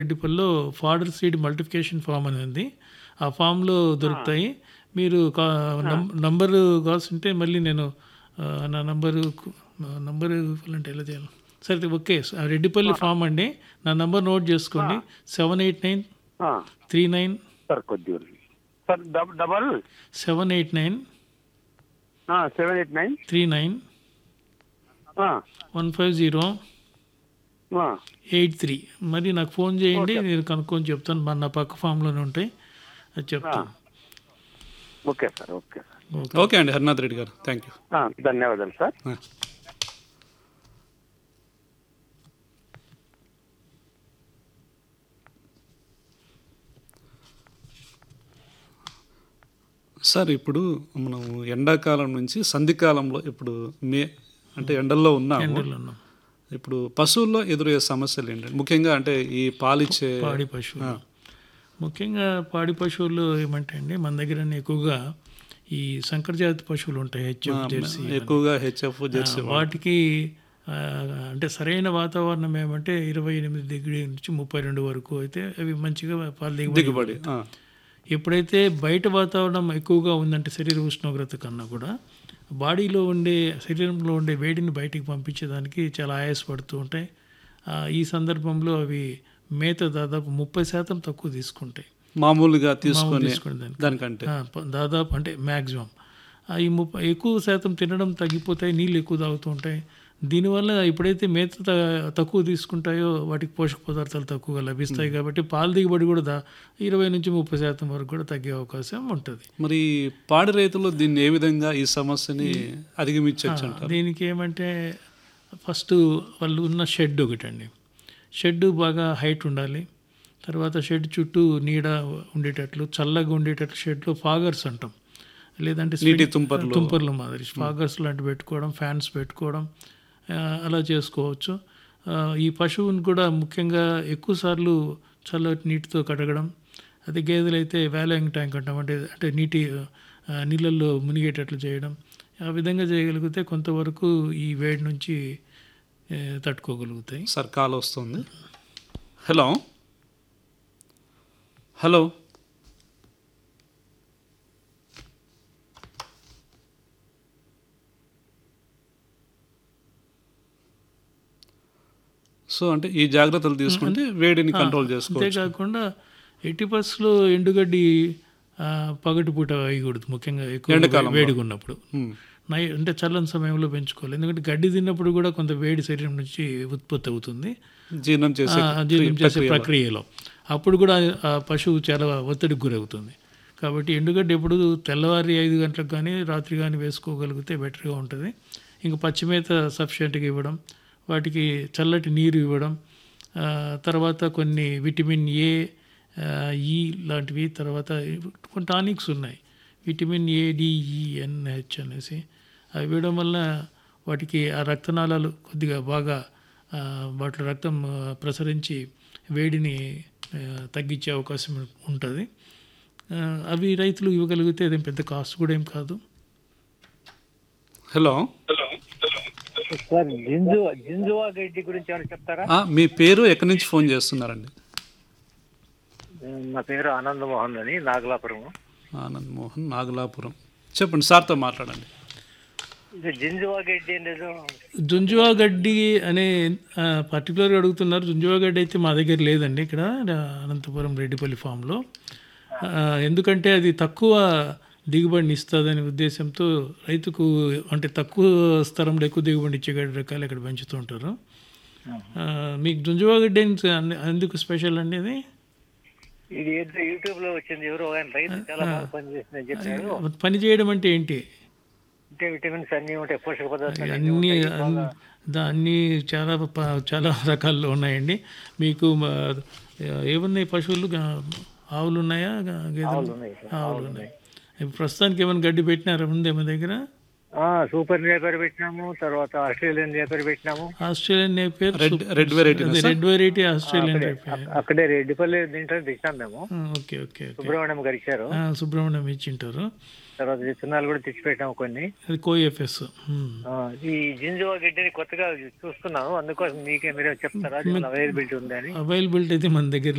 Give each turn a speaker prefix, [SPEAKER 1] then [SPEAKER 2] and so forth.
[SPEAKER 1] రెడ్డిపల్లిలో fodder seed multiplication farm అని ఉంది ఆ ఫామ్లో దొరుకుతాయి మీరు కా నం- నంబరు కావాల్సింటే మళ్ళీ నేను ఆ, నా నంబరు నా నంబరు ఇవ్వాలంటే ఎలా చేయాలి సరే ఓకే ఆ రెడ్డిపల్లి ఫామ్ అండి నా నంబర్ నోట్ చేసుకోండి సెవెన్ ఎయిట్ నైన్
[SPEAKER 2] ఆ,
[SPEAKER 1] త్రీ నైన్
[SPEAKER 2] సార్ కొద్దిగా ఉంది. సార్ డబ్- double
[SPEAKER 1] seven eight nine
[SPEAKER 2] seven eight nine
[SPEAKER 1] three nine
[SPEAKER 2] ఆ,
[SPEAKER 1] వన్ ఫైవ్ జీరో
[SPEAKER 2] ఆ,
[SPEAKER 1] ఎయిట్ త్రీ మరి నాకు ఫోన్ చేయండి నేను కనుక్కొని చెప్తాను మన నా పక్క ఫామ్లోనే ఉంటాయి అది చెప్తాను
[SPEAKER 2] okay sir okay sir
[SPEAKER 1] okay
[SPEAKER 3] okay అండి హరినాథ్ రెడ్డి గారు థ్యాంక్ యూ
[SPEAKER 2] ఆ, ధన్యవాదాలు సార్
[SPEAKER 3] సార్ ఇప్పుడు మనం ఎండాకాలం నుంచి సంధికాలంలో ఇప్పుడు మే అంటే ఎండల్లో ఉన్నాము
[SPEAKER 1] ఎండలో ఉన్నాం
[SPEAKER 3] ఇప్పుడు పశువుల్లో ఎదురయ్యే సమస్యలు ఏంటంటే ముఖ్యంగా అంటే ఈ పాలిచ్చే
[SPEAKER 1] పాడి పశువులు ముఖ్యంగా పాడి పశువులు ఏమంటే అండి మన దగ్గర ఎక్కువగా ఈ సంకర జాతి పశువులు ఉంటాయి హెచ్ఎఫ్ జెర్సీ
[SPEAKER 3] ఎక్కువగా హెచ్ఎఫ్ జెర్సీ
[SPEAKER 1] వాటికి ఆ, అంటే సరైన వాతావరణం ఏమంటే ఇరవై ఎనిమిది డిగ్రీ నుంచి ముప్పై రెండు వరకు అయితే అవి మంచిగా పాలు దిగుబడి
[SPEAKER 3] దిగుబడి ఆ,
[SPEAKER 1] ఎప్పుడైతే బయట వాతావరణం ఎక్కువగా ఉందంటే శరీర ఉష్ణోగ్రత కన్నా కూడా బాడీలో ఉండే శరీరంలో ఉండే వేడిని బయటికి పంపించేదానికి చాలా ఆయాసపడుతూ ఉంటాయి ఆ, ఈ సందర్భంలో అవి మేత దాదాపు ముప్పై శాతం తక్కువ తీసుకుంటాయి
[SPEAKER 3] మామూలుగా తీసుకొని
[SPEAKER 1] తీసుకునే దానికి
[SPEAKER 3] దానికంటే
[SPEAKER 1] ఆ, ప- దాదాపు అంటే మ్యాక్సిమం ఈ ముప్పై ఎక్కువ శాతం తినడం తగ్గిపోతాయి నీళ్ళు ఎక్కువ తాగుతూ ఉంటాయి దీనివల్ల ఎప్పుడైతే మేత త- తక్కువ తీసుకుంటాయో వాటికి పోషక పదార్థాలు తక్కువగా లభిస్తాయి కాబట్టి పాల దిగుబడి కూడా దా ఇరవై నుంచి ముప్పై శాతం వరకు కూడా తగ్గే అవకాశం ఉంటుంది
[SPEAKER 3] మరి పాడి రైతులు దీన్ని ఏ విధంగా ఈ సమస్యని అధిగమించవచ్చు అంటారు
[SPEAKER 1] దీనికి ఏమంటే ఫస్ట్ వాళ్ళు ఉన్న షెడ్ ఒకటండి షెడ్ బాగా హైట్ ఉండాలి తర్వాత షెడ్ చుట్టూ నీడ ఉండేటట్లు చల్లగా ఉండేటట్లు షెడ్లో ఫాగర్స్ అంటాం లేదంటే
[SPEAKER 3] నీటి
[SPEAKER 1] స్ప్రింగ్-
[SPEAKER 3] తుంపర్లు.
[SPEAKER 1] తుంపర్లు మాదిరి ఫాగర్స్ లాంటివి పెట్టుకోవడం ఫ్యాన్స్ పెట్టుకోవడం ఆ, అలా చేసుకోవచ్చు ఆ, ఈ పశువుని కూడా ముఖ్యంగా ఎక్కువ సార్లు చల్లటి నీటితో కడగడం అదే గేదెలు అయితే వ్యాలింగ్ ట్యాంక్ అంటాం అంటే అంటే నీటి ఆ, నీళ్ళల్లో మునిగేటట్లు చేయడం ఆ విధంగా చేయగలిగితే కొంతవరకు ఈ వేడి నుంచి ఏ, తట్టుకోగలుగుతాయి
[SPEAKER 3] సార్ కాల్ వస్తుంది హలో హలో సో అంటే ఈ జాగ్రత్తలు తీసుకుంటే వేడిని కంట్రోల్ చేసుకోవచ్చు
[SPEAKER 1] అంతేకాకుండా ఎట్టి బస్సులో ఎండుగడ్డి ఆ, పగటిపూట వేయకూడదు ముఖ్యంగా ఎక్కువ
[SPEAKER 3] ఎండాకాలంలో.
[SPEAKER 1] వేడిగా ఉన్నప్పుడు
[SPEAKER 3] ఉమ్.
[SPEAKER 1] నై అంటే చల్లని సమయంలో పెంచుకోవాలి ఎందుకంటే గడ్డి తిన్నప్పుడు కూడా కొంత వేడి శరీరం నుంచి ఉత్పత్తి అవుతుంది
[SPEAKER 3] జీర్ణం చేసే
[SPEAKER 1] ఆ, జీర్ణం చేసే ప్రక్రియలో అప్పుడు కూడా ఆ పశువు చాలా ఒత్తిడికి గురవుతుంది కాబట్టి ఎండుగడ్డి ఎప్పుడు తెల్లవారి ఐదు గంటలకు కానీ రాత్రి కానీ వేసుకోగలిగితే బెటర్గా ఉంటుంది ఇంకా పచ్చిమేత సఫిషియెంట్గా ఇవ్వడం వాటికి చల్లటి నీరు ఇవ్వడం ఆ, తర్వాత కొన్ని విటమిన్ ఏ ఆ, ఈ లాంటివి తర్వాత కొన్ని టానిక్స్ ఉన్నాయి విటమిన్ ఏ డిఈఎన్హెచ్ అనేసి అవి ఇవ్వడం వల్ల వాటికి ఆ రక్తనాళాలు కొద్దిగా బాగా ఆ, వాటిలో రక్తం ఆ, ప్రసరించి వేడిని ఆ, తగ్గించే అవకాశం ఉంటుంది ఆ, అవి రైతులు ఇవ్వగలిగితే అదేం పెద్ద కాస్ట్ కూడా ఏం కాదు
[SPEAKER 3] హలో
[SPEAKER 4] సార్ జింజు జింజువా గడ్డి గురించి ఏమైనా చెప్తారా
[SPEAKER 3] ఆ, మీ పేరు ఎక్కడి నుంచి ఫోన్ చేస్తున్నారండి
[SPEAKER 4] నా పేరు ఆనంద్ మోహన్ అని నాగలాపురం
[SPEAKER 3] ఆనంద్ మోహన్ నాగలాపురం చెప్పండి సార్తో మాట్లాడండి
[SPEAKER 4] ఇది జింజువా గడ్డి అనేది
[SPEAKER 1] జుంజువా గడ్డి అనే ఆ, పర్టికులర్గా అడుగుతున్నారు జుంజువా గడ్డి అయితే మా దగ్గర లేదండి ఇక్కడ ఆ, అనంతపురం రెడ్డిపల్లి ఫామ్లో ఆ, ఎందుకంటే అది తక్కువ దిగుబడిని ఇస్తుందనే ఉద్దేశంతో రైతుకు అంటే తక్కువ స్థలంలో ఎక్కువ దిగుబడి ఇచ్చే గడ్డి రకాలు ఇక్కడ పెంచుతూ ఉంటారు ఆ, మీకు జుంజువా గడ్డి అని- ఎందుకు స్పెషల్ అండి అది
[SPEAKER 4] ఇది ఏదో యూట్యూబ్ లో వచ్చింది ఎవరో ఆయన రైతు చాలా బాగా పనిచేసిందని చెప్పారు
[SPEAKER 1] పని చేయడం అంటే ఏంటి
[SPEAKER 4] అంటే విటమిన్స్ అన్ని ఉంటాయి పోషక పదార్థాలు అన్నీ
[SPEAKER 1] అన్ని
[SPEAKER 4] ఉంటాయి. బాగా
[SPEAKER 1] దాన్ని చాలా ప- చాలా రకాల్లో ఉన్నాయండి మీకు మ- ఏమున్నాయి పశువులు గా- ఆవులు ఉన్నాయా గా- గేదెలు
[SPEAKER 4] ఆవులు ఉన్నాయి సార్,
[SPEAKER 1] ఆవులు ఉన్నాయి ఇప్పుడు ప్రస్తుతానికి ఏమైనా గడ్డి పెట్టినారా ఉందే మా దగ్గర
[SPEAKER 4] ఆ, సూపర్ నేపర్ పెట్టినాము తర్వాత ఆస్ట్రేలియన్ నేపర్ పెట్టినాము
[SPEAKER 1] Australian Napier
[SPEAKER 3] red red variety
[SPEAKER 1] red variety Australian Napier
[SPEAKER 4] అక్- అక్కడే రెడ్డిపల్లి దీంట్లో తెచ్చినాం మేము
[SPEAKER 1] ఓకే ఓకే ఓకే
[SPEAKER 4] సుబ్రహ్మణ్యం గారు ఇచ్చారు
[SPEAKER 1] ఆ, సుబ్రహ్మణ్యం ఇచ్చింటారు
[SPEAKER 4] తర్వాత విత్తనాలు కూడా తెచ్చి పెట్టాము కొన్ని
[SPEAKER 1] అది కోఎఫ్ఎస్
[SPEAKER 4] ఆ, ఈ జింజువా గడ్డిని కొత్తగా చూస్తున్నాను అందుకోసం మీకే మీరే చెప్తారా అవైలబిలిటీ ఉందని
[SPEAKER 1] అవైలబిలిటీ అయితే మన దగ్గర